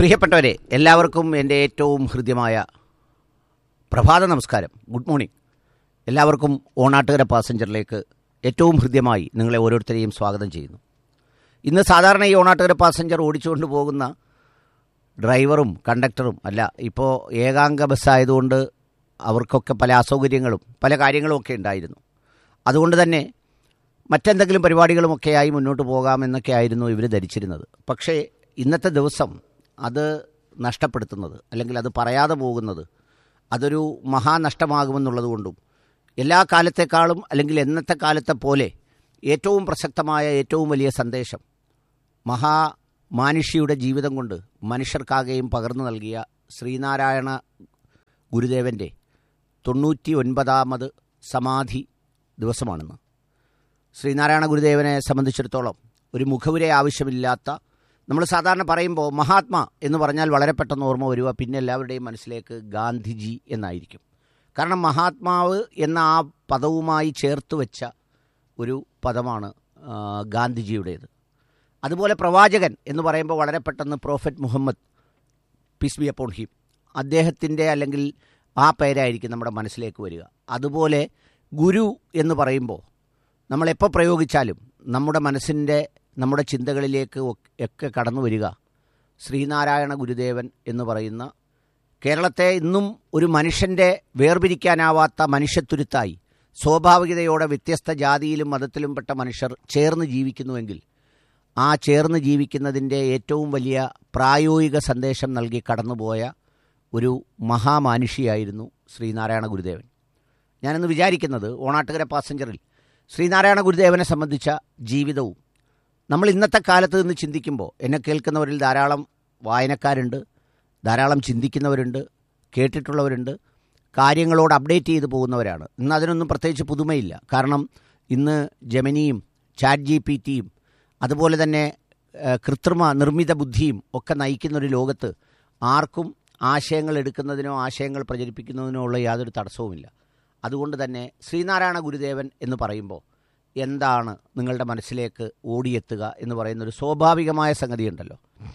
പ്രിയപ്പെട്ടവരെ എല്ലാവർക്കും എൻ്റെ ഏറ്റവും ഹൃദ്യമായ പ്രഭാത നമസ്കാരം ഗുഡ് മോർണിംഗ് എല്ലാവർക്കും ഓണാട്ടുകര പാസഞ്ചറിലേക്ക് ഏറ്റവും ഹൃദ്യമായി നിങ്ങളെ ഓരോരുത്തരെയും സ്വാഗതം ചെയ്യുന്നു ഇന്ന് സാധാരണ ഈ ഓണാട്ടുകര പാസഞ്ചർ ഓടിച്ചുകൊണ്ട് പോകുന്ന ഡ്രൈവറും കണ്ടക്ടറും അല്ല ഇപ്പോൾ ഏകാംഗ ബസ്സായതുകൊണ്ട് അവർക്കൊക്കെ പല അസൗകര്യങ്ങളും പല കാര്യങ്ങളും ഒക്കെ ഉണ്ടായിരുന്നു അതുകൊണ്ട് തന്നെ മറ്റെന്തെങ്കിലും പരിപാടികളുമൊക്കെയായി മുന്നോട്ട് പോകാമെന്നൊക്കെ ആയിരുന്നു ഇവർ ധരിച്ചിരുന്നത് പക്ഷേ ഇന്നത്തെ ദിവസം അത് നഷ്ടപ്പെടുത്തുന്നത് അല്ലെങ്കിൽ അത് പറയാതെ പോകുന്നത് അതൊരു മഹാനഷ്ടമാകുമെന്നുള്ളത് കൊണ്ടും എല്ലാ കാലത്തെക്കാളും അല്ലെങ്കിൽ എന്നത്തെ കാലത്തെ പോലെ ഏറ്റവും പ്രസക്തമായ ഏറ്റവും വലിയ സന്ദേശം മഹാ മാനുഷിയുടെ ജീവിതം കൊണ്ട് മനുഷ്യർക്കാകെയും പകർന്നു നൽകിയ ശ്രീനാരായണ ഗുരുദേവൻ്റെ തൊണ്ണൂറ്റി ഒൻപതാമത് സമാധി ദിവസമാണെന്ന് ശ്രീനാരായണ ഗുരുദേവനെ സംബന്ധിച്ചിടത്തോളം ഒരു മുഖവുരെ ആവശ്യമില്ലാത്ത നമ്മൾ സാധാരണ പറയുമ്പോൾ മഹാത്മാ എന്ന് പറഞ്ഞാൽ വളരെ പെട്ടെന്ന് ഓർമ്മ വരിക പിന്നെ എല്ലാവരുടെയും മനസ്സിലേക്ക് ഗാന്ധിജി എന്നായിരിക്കും കാരണം മഹാത്മാവ് എന്ന ആ പദവുമായി ചേർത്ത് വെച്ച ഒരു പദമാണ് ആ, ഗാന്ധിജിയുടേത് അതുപോലെ പ്രവാചകൻ എന്ന് പറയുമ്പോൾ വളരെ പെട്ടെന്ന് prophet Muhammad peace be upon him അദ്ദേഹത്തിൻ്റെ അല്ലെങ്കിൽ ആ പേരായിരിക്കും നമ്മുടെ മനസ്സിലേക്ക് വരിക അതുപോലെ ഗുരു എന്ന് പറയുമ്പോൾ നമ്മളെപ്പോൾ പ്രയോഗിച്ചാലും നമ്മുടെ മനസ്സിൻ്റെ നമ്മുടെ ചിന്തകളിലേക്ക് ഒ- ഒക്കെ കടന്നു വരിക ശ്രീനാരായണ ഗുരുദേവൻ എന്ന് പറയുന്ന കേരളത്തെ ഇന്നും ഒരു മനുഷ്യൻ്റെ വേർപിരിക്കാനാവാത്ത മനുഷ്യത്തുരുത്തായി സ്വാഭാവികതയോടെ വ്യത്യസ്ത ജാതിയിലും മതത്തിലും പെട്ട മനുഷ്യർ ചേർന്ന് ജീവിക്കുന്നുവെങ്കിൽ ആ ചേർന്ന് ജീവിക്കുന്നതിൻ്റെ ഏറ്റവും വലിയ പ്രായോഗിക സന്ദേശം നൽകി കടന്നുപോയ ഒരു മഹാമാനുഷിയായിരുന്നു ശ്രീനാരായണ ഗുരുദേവൻ ഞാനിന്ന് വിചാരിക്കുന്നത് ഓണാട്ടുകര പാസഞ്ചറിൽ ശ്രീനാരായണ ഗുരുദേവനെ സംബന്ധിച്ച ജീവിതവും നമ്മൾ ഇന്നത്തെ കാലത്ത് നിന്ന് ചിന്തിക്കുമ്പോൾ എന്നെ കേൾക്കുന്നവരിൽ ധാരാളം വായനക്കാരുണ്ട് ധാരാളം ചിന്തിക്കുന്നവരുണ്ട് കേട്ടിട്ടുള്ളവരുണ്ട് കാര്യങ്ങളോട് അപ്ഡേറ്റ് ചെയ്ത് പോകുന്നവരാണ് ഇന്ന് അതിനൊന്നും പ്രത്യേകിച്ച് പുതുമയില്ല കാരണം ഇന്ന് ജെമിനിയും ചാറ്റ് ജി പി ടിയും അതുപോലെ തന്നെ ഏഹ്, കൃത്രിമ നിർമ്മിത ബുദ്ധിയും ഒക്കെ നയിക്കുന്ന ഒരു ലോകത്ത് ആർക്കും ആശയങ്ങൾ എടുക്കുന്നതിനോ ആശയങ്ങൾ പ്രചരിപ്പിക്കുന്നതിനോ ഉള്ള യാതൊരു തടസ്സവുമില്ല അതുകൊണ്ട് തന്നെ ശ്രീനാരായണ ഗുരുദേവൻ എന്ന് പറയുമ്പോൾ എന്താണ് നിങ്ങളുടെ മനസ്സിലേക്ക് ഓടിയെത്തുക എന്ന് പറയുന്ന ഒരു സ്വാഭാവികമായ സംഗതിയുണ്ടല്ലോ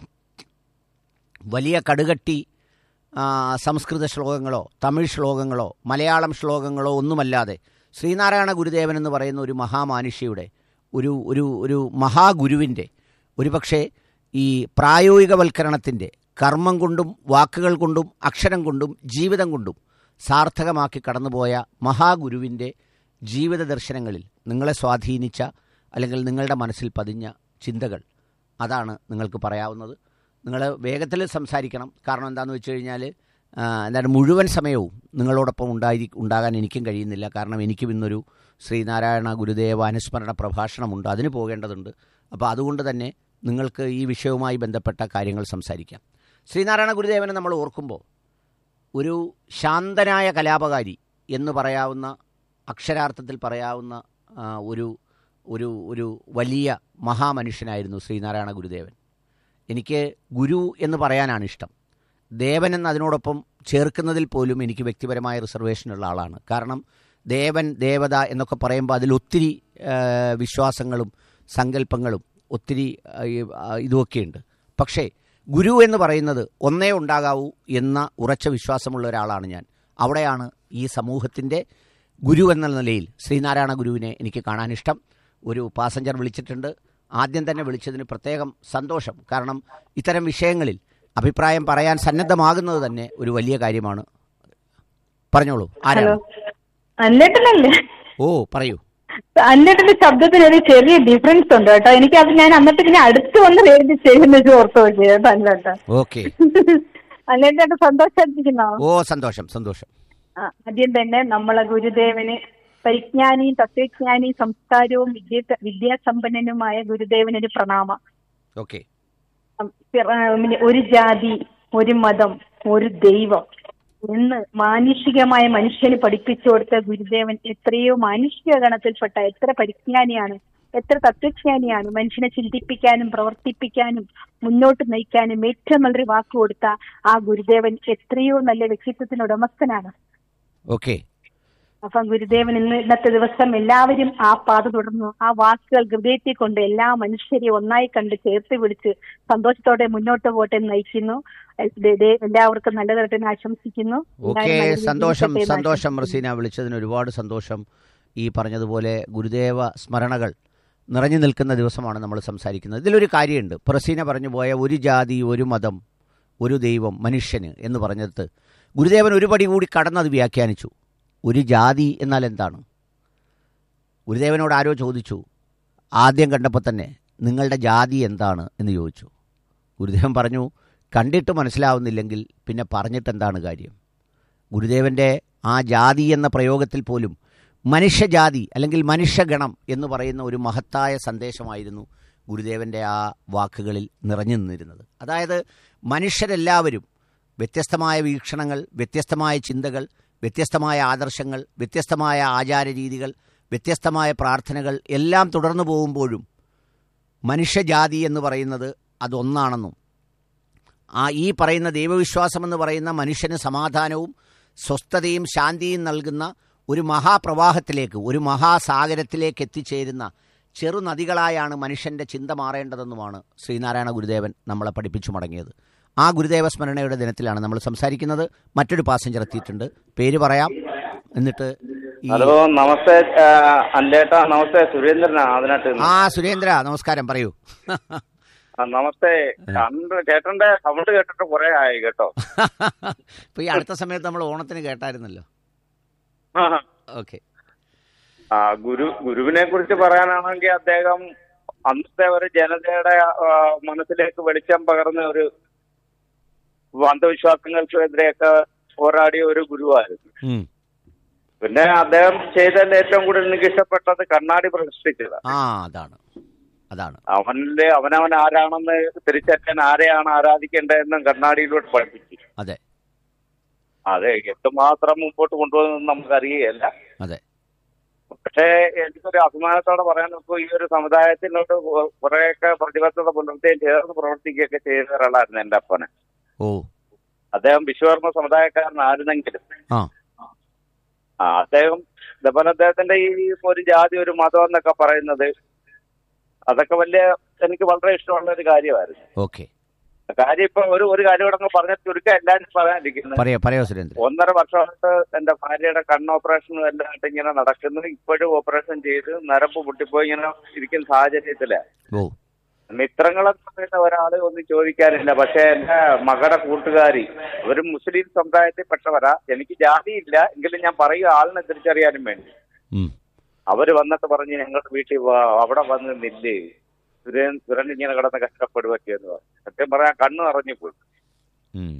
വലിയ കടുകട്ടി ആ, സംസ്കൃത ശ്ലോകങ്ങളോ തമിഴ് ശ്ലോകങ്ങളോ മലയാളം ശ്ലോകങ്ങളോ ഒന്നുമല്ലാതെ ശ്രീനാരായണ ഗുരുദേവൻ എന്ന് പറയുന്ന ഒരു മഹാമാനുഷ്യയുടെ ഒരു ഒരു ഒരു മഹാഗുരുവിൻ്റെ ഒരുപക്ഷെ ഈ പ്രായോഗികവൽക്കരണത്തിൻ്റെ കർമ്മം കൊണ്ടും വാക്കുകൾ കൊണ്ടും അക്ഷരം കൊണ്ടും ജീവിതം കൊണ്ടും സാർത്ഥകമാക്കി കടന്നുപോയ മഹാഗുരുവിൻ്റെ ജീവിത ദർശനങ്ങളിൽ നിങ്ങളെ സ്വാധീനിച്ച അല്ലെങ്കിൽ നിങ്ങളുടെ മനസ്സിൽ പതിഞ്ഞ ചിന്തകൾ അതാണ് നിങ്ങൾക്ക് പറയാവുന്നത് നിങ്ങൾ വേഗത്തിൽ സംസാരിക്കണം കാരണം എന്താണെന്ന് വെച്ച് കഴിഞ്ഞാൽ ആ, എന്താണ് മുഴുവൻ സമയവും നിങ്ങളോടൊപ്പം ഉണ്ടായി ഉണ്ടാകാൻ എനിക്കും കഴിയുന്നില്ല കാരണം എനിക്കും ഇന്നൊരു ശ്രീനാരായണ ഗുരുദേവ അനുസ്മരണ പ്രഭാഷണമുണ്ട് അതിന് പോകേണ്ടതുണ്ട് അപ്പോൾ അതുകൊണ്ട് തന്നെ നിങ്ങൾക്ക് ഈ വിഷയവുമായി ബന്ധപ്പെട്ട കാര്യങ്ങൾ സംസാരിക്കാം ശ്രീനാരായണ ഗുരുദേവനെ നമ്മൾ ഓർക്കുമ്പോൾ ഒരു ശാന്തനായ കലാപകാരി എന്ന് പറയാവുന്ന അക്ഷരാർത്ഥത്തിൽ പറയാവുന്ന ആ, ഒരു ഒരു ഒരു വലിയ മഹാമനുഷ്യനായിരുന്നു ശ്രീനാരായണ ഗുരുദേവൻ എനിക്ക് ഗുരു എന്ന് പറയാനാണ് ഇഷ്ടം ദേവൻ എന്ന് അതിനോടൊപ്പം ചേർക്കുന്നതിൽ പോലും എനിക്ക് വ്യക്തിപരമായ റിസർവേഷനുള്ള ആളാണ് കാരണം ദേവൻ ദേവത എന്നൊക്കെ പറയുമ്പോൾ അതിലൊത്തിരി ആ, വിശ്വാസങ്ങളും സങ്കല്പങ്ങളും ഒത്തിരി ആ, ഈ, ആ, ഇതുമൊക്കെയുണ്ട് പക്ഷേ ഗുരു എന്ന് പറയുന്നത് ഒന്നേ ഉണ്ടാകാവൂ എന്ന ഉറച്ച വിശ്വാസമുള്ള ഒരാളാണ് ഞാൻ അവിടെയാണ് ഈ സമൂഹത്തിൻ്റെ ഗുരു എന്ന നിലയിൽ ശ്രീനാരായണ ഗുരുവിനെ എനിക്ക് കാണാനിഷ്ടം ഒരു പാസഞ്ചർ വിളിച്ചിട്ടുണ്ട് ആദ്യം തന്നെ വിളിച്ചതിന് പ്രത്യേകം സന്തോഷം കാരണം ഇത്തരം വിഷയങ്ങളിൽ അഭിപ്രായം പറയാൻ സന്നദ്ധമാകുന്നത് തന്നെ ഒരു വലിയ കാര്യമാണ് പറഞ്ഞോളൂ ഹലോ ആരാണ് അല്ലേട്ടനല്ലേ ഓ പറയൂ അല്ലേട്ടന്റെ ശബ്ദത്തിന് ഒരു ചെറിയ ഡിഫറൻസ് ഉണ്ട് കേട്ടോ എനിക്ക് അത് ഞാൻ എന്നിട്ട് ഇങ്ങനെ അടുത്ത് വന്ന് വേണ്ടി ചെയ്യുന്നത് ഓർത്ത് നോക്കി കേട്ടോ അല്ലേട്ടൻ ഓക്കെ അല്ലേട്ടൻ സന്തോഷായിരിക്കുന്നോ ഓ സന്തോഷം സന്തോഷം ആ, ആദ്യം തന്നെ നമ്മളെ ഗുരുദേവന് പരിജ്ഞാനിയും തത്വജ്ഞാനിയും സംസ്കാരവും വിദ്യ വിദ്യാസമ്പന്നനുമായ ഗുരുദേവനൊരു പ്രണാമം ഓക്കെ ഉം, പിറ- ഉം, ഒരു ജാതി ഒരു മതം ഒരു ദൈവം എന്ന് മാനുഷികമായ മനുഷ്യന് പഠിപ്പിച്ചു കൊടുത്ത ഗുരുദേവൻ എത്രയോ മാനുഷിക ഗണത്തിൽപ്പെട്ട എത്ര പരിജ്ഞാനിയാണ് എത്ര തത്വജ്ഞാനിയാണ് മനുഷ്യനെ ചിന്തിപ്പിക്കാനും പ്രവർത്തിപ്പിക്കാനും മുന്നോട്ട് നയിക്കാനും ഏറ്റവും നല്ലൊരു വാക്ക് കൊടുത്ത ആ ഗുരുദേവൻ എത്രയോ നല്ല വ്യക്തിത്വത്തിന് ഉടമസ്ഥനാണ് ഓക്കെ അപ്പം ഗുരുദേവൻ ഇന്ന് ഇന്നത്തെ ദിവസം എല്ലാവരും ആ പാത തുടർന്നു ആ വാക്കുകൾ ഹൃദയത്തിൽ കൊണ്ട് എല്ലാ മനുഷ്യരെയും ഒന്നായി കണ്ട് ചേർത്ത് പിടിച്ച് സന്തോഷത്തോടെ മുന്നോട്ട് പോട്ടെ എന്ന് നയിക്കുന്നു ദേ- ദേ- എല്ലാവർക്കും നല്ലതായിട്ട് എന്ന് ആശംസിക്കുന്നു ഓക്കെ എല്ലാവരും നല്ല രീതിയിൽ സന്തോഷം ജീവിക്കട്ടെ എന്ന് സന്തോഷം ആശംസിക്കുന്നു. റസീന വിളിച്ചതിന് ഒരുപാട് സന്തോഷം ഈ പറഞ്ഞതുപോലെ ഗുരുദേവ സ്മരണകൾ നിറഞ്ഞു നിൽക്കുന്ന ദിവസമാണ് നമ്മൾ സംസാരിക്കുന്നത് ഇതിലൊരു കാര്യമുണ്ട് പ്രസീന പറഞ്ഞു പോയ ഒരു ജാതി ഒരു മതം ഒരു ദൈവം മനുഷ്യന് എന്ന് പറഞ്ഞത് ഗുരുദേവൻ ഒരു പടി കൂടി കടന്നത് വ്യാഖ്യാനിച്ചു ഒരു ജാതി എന്നാൽ എന്താണ് ഗുരുദേവനോട് ആരോ ചോദിച്ചു ആദ്യം കണ്ടപ്പോൾ തന്നെ നിങ്ങളുടെ ജാതി എന്താണ് എന്ന് ചോദിച്ചു ഗുരുദേവൻ പറഞ്ഞു കണ്ടിട്ട് മനസ്സിലാവുന്നില്ലെങ്കിൽ പിന്നെ പറഞ്ഞിട്ട് എന്താണ് കാര്യം ഗുരുദേവൻ്റെ ആ ജാതി എന്ന പ്രയോഗത്തിൽ പോലും മനുഷ്യജാതി അല്ലെങ്കിൽ മനുഷ്യഗണം എന്ന് പറയുന്ന ഒരു മഹത്തായ സന്ദേശമായിരുന്നു ഗുരുദേവൻ്റെ ആ വാക്കുകളിൽ നിറഞ്ഞു നിന്നിരുന്നത് അതായത് മനുഷ്യരെല്ലാവരും വ്യത്യസ്തമായ വീക്ഷണങ്ങൾ വ്യത്യസ്തമായ ചിന്തകൾ വ്യത്യസ്തമായ ആദർശങ്ങൾ വ്യത്യസ്തമായ ആചാരരീതികൾ വ്യത്യസ്തമായ പ്രാർത്ഥനകൾ എല്ലാം തുടർന്നു പോകുമ്പോഴും മനുഷ്യജാതി എന്ന് പറയുന്നത് അതൊന്നാണെന്നും ആ ഈ പറയുന്ന ദൈവവിശ്വാസം എന്ന് പറയുന്ന മനുഷ്യന് സമാധാനവും സ്വസ്ഥതയും ശാന്തിയും നൽകുന്ന ഒരു മഹാപ്രവാഹത്തിലേക്ക് ഒരു മഹാസാഗരത്തിലേക്ക് എത്തിച്ചേരുന്ന ചെറുനദികളായാണ് മനുഷ്യൻ്റെ ചിന്ത മാറേണ്ടതെന്നുമാണ് ശ്രീനാരായണ ഗുരുദേവൻ നമ്മളെ പഠിപ്പിച്ചു മടങ്ങിയത് ആ ഗുരുദേവ സ്മരണയുടെ ദിനത്തിലാണ് നമ്മൾ സംസാരിക്കുന്നത് മറ്റൊരു പാസഞ്ചർ എത്തിയിട്ടുണ്ട് പേര് പറയാം എന്നിട്ട് ഈ ഹലോ നമസ്തേ ആ, അല്ലേട്ടാ നമസ്തേ സുരേന്ദ്രനാ അതിനകത്ത് ആ സുരേന്ദ്ര നമസ്കാരം പറയൂ ആ, നമസ്തേ കണ്ട് ചേട്ടന്റെ സൗണ്ട് കേട്ടിട്ട് കുറെ ആയി കേട്ടോ ഇപ്പൊ ഈ അടുത്ത സമയത്ത് നമ്മൾ ഓണത്തിന് കേട്ടായിരുന്നല്ലോ ഓക്കെ ആ ഗുരു ഗുരുവിനെ കുറിച്ച് പറയാനാണെങ്കിൽ അദ്ദേഹം അന്നത്തെ ഒരു ജനതയുടെ ആ, മനസ്സിലേക്ക് വെളിച്ചം പകർന്ന ഒരു അന്ധവിശ്വാസങ്ങൾക്കെതിരെയൊക്കെ പോരാടിയ ഒരു ഗുരുവായിരുന്നു പിന്നെ അദ്ദേഹം ചെയ്തതിൽ ഏറ്റവും കൂടുതൽ എനിക്ക് ഇഷ്ടപ്പെട്ടത് കണ്ണാടി പ്രതിഷ്ഠിച്ചത് ആ അതാണ് അതാണ് അവനിലെ അവനവൻ ആരാണെന്ന് തിരിച്ചറിയാൻ ആരെയാണ് ആരാധിക്കേണ്ടതെന്നും കണ്ണാടിയിലൂടെ പഠിപ്പിച്ചു അതെ അതെ എന്തുമാത്രം മുമ്പോട്ട് കൊണ്ടുപോകുന്നത് നമുക്കറിയുകയല്ല അതെ പക്ഷേ എനിക്കൊരു അഭിമാനത്തോടെ പറയാൻ നോക്കൂ ഈ ഒരു സമുദായത്തിനോട് കു- കുറെയൊക്കെ പ്രതിബദ്ധത പുലർത്തുകയും ചേർന്ന് പ്രവർത്തിക്കുകയൊക്കെ ചെയ്ത ഒരാളായിരുന്നു എന്റെ അപ്പന് ഓ അദ്ദേഹം വിശ്വകർമ്മ സമുദായക്കാരനായിരുന്നെങ്കിലും ആ ആ അദ്ദേഹം ഇതേപോലെ അദ്ദേഹത്തിന്റെ ഈ ഒരു ജാതി ഒരു മതം എന്നൊക്കെ പറയുന്നത് അതൊക്കെ വലിയ എനിക്ക് വളരെ ഇഷ്ടമുള്ള ഒരു കാര്യമായിരുന്നു ഓക്കെ കാര്യം ഇപ്പൊ ഒരു ഒരു കാര്യം കൂടെ അങ്ങ് പറഞ്ഞ ചുരുക്കം എല്ലാവരും പറയാനിരിക്കുന്നത് പറയോ പറയോ സുരേന്ദ്രൻ ഒന്നര വർഷമായിട്ട് എന്റെ ഭാര്യയുടെ കണ്ണ് ഓപ്പറേഷനും എല്ലാം ആയിട്ട് ഇങ്ങനെ നടക്കുന്നു ഇപ്പോഴും ഓപ്പറേഷൻ ചെയ്ത് നരമ്പ് പൊട്ടിപ്പോയി ഇങ്ങനെ ഇരിക്കുന്ന സാഹചര്യത്തില് ഓ മിത്രങ്ങളെന്ന് പറയുന്ന ഒരാള് ഒന്നും ചോദിക്കാനില്ല പക്ഷെ എന്റെ മകളുടെ കൂട്ടുകാരി ഒരു മുസ്ലിം സമുദായത്തിൽപ്പെട്ടവരാ എനിക്ക് ജാതിയില്ല എങ്കിലും ഞാൻ പറയുക ആളിനെ തിരിച്ചറിയാനും വേണ്ടി ഉം. അവര് വന്നിട്ട് പറഞ്ഞ് ഞങ്ങളുടെ വീട്ടിൽ വാ അവിടെ വന്ന് നില്ലേ സുരേൻ സുരൻ ഇങ്ങനെ കിടന്ന് കഷ്ടപ്പെടുവൊക്കെ എന്ന് പറഞ്ഞു സത്യം പറയാൻ കണ്ണ് നിറഞ്ഞു പോയി ഉം.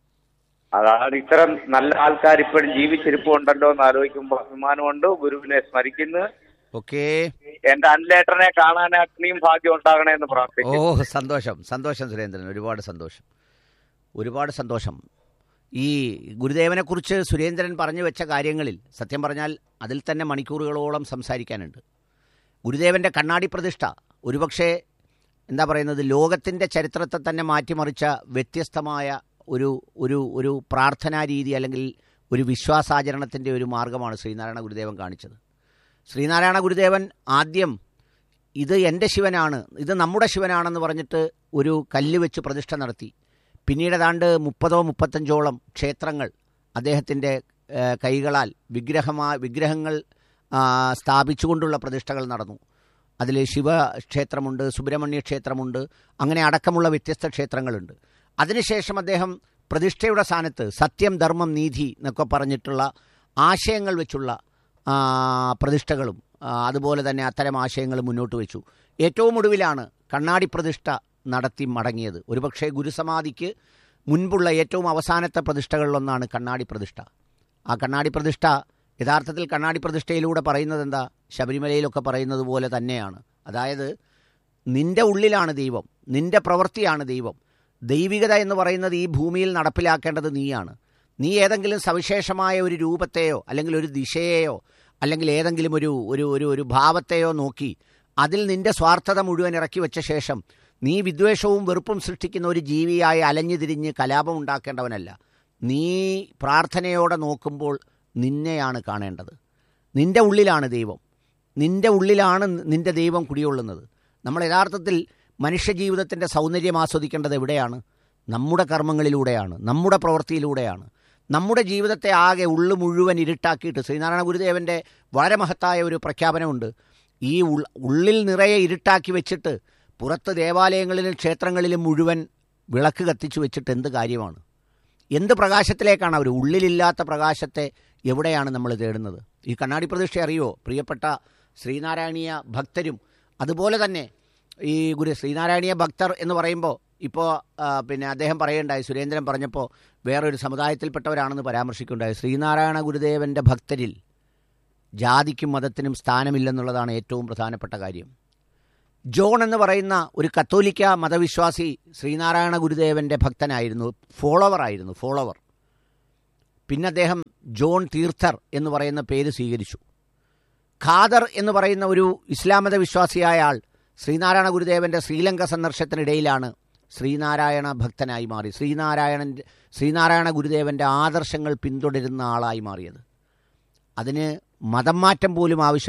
അതാണ് ഇത്തരം നല്ല ആൾക്കാർ ഇപ്പോഴും ജീവിച്ചിരിപ്പുണ്ടല്ലോ എന്ന് ആലോചിക്കുമ്പോൾ അഭിമാനമുണ്ട് ഗുരുവിനെ സ്മരിക്കുന്നു ഓക്കേ എന്റെ അനിലേട്ടനെ കാണാൻ അഗ്നിയും ഭാഗ്യം ഉണ്ടാകണേ എന്ന് ഓ പ്രാർത്ഥിക്കുന്നു സന്തോഷം സന്തോഷം സുരേന്ദ്രൻ ഒരുപാട് സന്തോഷം ഒരുപാട് സന്തോഷം ഈ ഗുരുദേവനെക്കുറിച്ച് സുരേന്ദ്രൻ പറഞ്ഞു വെച്ച കാര്യങ്ങളിൽ സത്യം പറഞ്ഞാൽ അതിൽ തന്നെ മണിക്കൂറുകളോളം സംസാരിക്കാനുണ്ട് ഗുരുദേവൻ്റെ കണ്ണാടി പ്രതിഷ്ഠ ഒരുപക്ഷെ എന്താ പറയുന്നത് ലോകത്തിൻ്റെ ചരിത്രത്തെ തന്നെ മാറ്റിമറിച്ച വ്യത്യസ്തമായ ഒരു ഒരു ഒരു പ്രാർത്ഥനാ രീതി അല്ലെങ്കിൽ ഒരു വിശ്വാസാചരണത്തിൻ്റെ ഒരു മാർഗമാണ് ശ്രീനാരായണ ഗുരുദേവൻ കാണിച്ചത് ശ്രീനാരായണ ഗുരുദേവൻ ആദ്യം ഇത് എൻ്റെ ശിവനാണ് ഇത് നമ്മുടെ ശിവനാണെന്ന് പറഞ്ഞിട്ട് ഒരു കല്ല് വെച്ച് പ്രതിഷ്ഠ നടത്തി പിന്നീട് ഏതാണ്ട് മുപ്പതോ മുപ്പത്തഞ്ചോളം ക്ഷേത്രങ്ങൾ അദ്ദേഹത്തിൻ്റെ ഏഹ്, കൈകളാൽ വിഗ്രഹമാ വിഗ്രഹങ്ങൾ ആ, സ്ഥാപിച്ചുകൊണ്ടുള്ള പ്രതിഷ്ഠകൾ നടന്നു അതിൽ ശിവക്ഷേത്രമുണ്ട് സുബ്രഹ്മണ്യ ക്ഷേത്രമുണ്ട് അങ്ങനെ അടക്കമുള്ള വ്യത്യസ്ത ക്ഷേത്രങ്ങളുണ്ട് അതിനുശേഷം അദ്ദേഹം പ്രതിഷ്ഠയുടെ സ്ഥാനത്ത് സത്യം ധർമ്മം നീതി എന്നൊക്കെ പറഞ്ഞിട്ടുള്ള ആശയങ്ങൾ വെച്ചുള്ള ആ, പ്രതിഷ്ഠകളും ആ, അതുപോലെ തന്നെ അത്തരം ആശയങ്ങൾ മുന്നോട്ട് വെച്ചു ഏറ്റവും ഒടുവിലാണ് കണ്ണാടി പ്രതിഷ്ഠ നടത്തി മടങ്ങിയത് ഒരുപക്ഷെ ഗുരുസമാധിക്ക് മുൻപുള്ള ഏറ്റവും അവസാനത്തെ പ്രതിഷ്ഠകളിലൊന്നാണ് കണ്ണാടി പ്രതിഷ്ഠ ആ കണ്ണാടി പ്രതിഷ്ഠ യഥാർത്ഥത്തിൽ കണ്ണാടി പ്രതിഷ്ഠയിലൂടെ പറയുന്നത് എന്താ ശബരിമലയിലൊക്കെ പറയുന്നത് പോലെ തന്നെയാണ് അതായത് നിന്റെ ഉള്ളിലാണ് ദൈവം നിന്റെ പ്രവൃത്തിയാണ് ദൈവം ദൈവികത എന്ന് പറയുന്നത് ഈ ഭൂമിയിൽ നടപ്പിലാക്കേണ്ടത് നീയാണ് നീ ഏതെങ്കിലും സവിശേഷമായ ഒരു രൂപത്തെയോ അല്ലെങ്കിൽ ഒരു ദിശയെയോ അല്ലെങ്കിൽ ഏതെങ്കിലും ഒരു ഒരു ഒരു ഒരു ഭാവത്തെയോ നോക്കി അതിൽ നിന്റെ സ്വാർത്ഥത മുഴുവൻ ഇറക്കി വെച്ച ശേഷം നീ വിദ്വേഷവും വെറുപ്പും സൃഷ്ടിക്കുന്ന ഒരു ജീവിയായി അലഞ്ഞു തിരിഞ്ഞ് കലാപം ഉണ്ടാക്കേണ്ടവനല്ല നീ പ്രാർത്ഥനയോടെ നോക്കുമ്പോൾ നിന്നെയാണ് കാണേണ്ടത് നിന്റെ ഉള്ളിലാണ് ദൈവം നിന്റെ ഉള്ളിലാണ് നിന്റെ ദൈവം കുടികൊള്ളുന്നത് നമ്മൾ യഥാർത്ഥത്തിൽ മനുഷ്യജീവിതത്തിൻ്റെ സൗന്ദര്യം ആസ്വദിക്കേണ്ടത് എവിടെയാണ് നമ്മുടെ കർമ്മങ്ങളിലൂടെയാണ് നമ്മുടെ പ്രവൃത്തിയിലൂടെയാണ് നമ്മുടെ ജീവിതത്തെ ആകെ ഉള്ളു മുഴുവൻ ഇരുട്ടാക്കിയിട്ട് ശ്രീനാരായണ ഗുരുദേവൻ്റെ വളരെ മഹത്തായ ഒരു പ്രഖ്യാപനമുണ്ട് ഈ ഉൾ- ഉള്ളിൽ നിറയെ ഇരുട്ടാക്കി വെച്ചിട്ട് പുറത്ത് ദേവാലയങ്ങളിലും ക്ഷേത്രങ്ങളിലും മുഴുവൻ വിളക്ക് കത്തിച്ചു വെച്ചിട്ട് എന്ത് കാര്യമാണ് എന്ത് പ്രകാശത്തിലേക്കാണ് അവർ ഉള്ളിലില്ലാത്ത പ്രകാശത്തെ എവിടെയാണ് നമ്മൾ തേടുന്നത് ഈ കണ്ണാടി പ്രതിഷ്ഠ അറിയോ പ്രിയപ്പെട്ട ശ്രീനാരായണീയ ഭക്തരും അതുപോലെ തന്നെ ഈ ഗുരു ശ്രീനാരായണീയ ഭക്തർ എന്ന് പറയുമ്പോൾ ഇപ്പോൾ പിന്നെ അദ്ദേഹം പറയുണ്ടായി സുരേന്ദ്രൻ പറഞ്ഞപ്പോൾ വേറൊരു സമുദായത്തിൽപ്പെട്ടവരാണെന്ന് പരാമർശിക്കുകയുണ്ടായി ശ്രീനാരായണ ഗുരുദേവൻ്റെ ഭക്തരിൽ ജാതിക്കും മതത്തിനും സ്ഥാനമില്ലെന്നുള്ളതാണ് ഏറ്റവും പ്രധാനപ്പെട്ട കാര്യം ജോൺ എന്ന് പറയുന്ന ഒരു കത്തോലിക്ക മതവിശ്വാസി ശ്രീനാരായണ ഗുരുദേവൻ്റെ ഭക്തനായിരുന്നു ഫോളോവറായിരുന്നു ഫോളോവർ പിന്നെ അദ്ദേഹം ജോൺ തീർത്ഥർ എന്ന് പറയുന്ന പേര് സ്വീകരിച്ചു ഖാദർ എന്ന് പറയുന്ന ഒരു ഇസ്ലാം മത വിശ്വാസിയായ ആൾ ശ്രീനാരായണ ഗുരുദേവൻ്റെ ശ്രീലങ്ക സന്ദർശനത്തിനിടയിലാണ് ശ്രീനാരായണ ഭക്തനായി മാറി ശ്രീനാരായണൻ ശ്രീനാരായണ ഗുരുദേവൻ്റെ ആദർശങ്ങൾ പിന്തുടരുന്ന ആളായി മാറിയത് അതിന് മതം മാറ്റം പോലും ആവശ്യം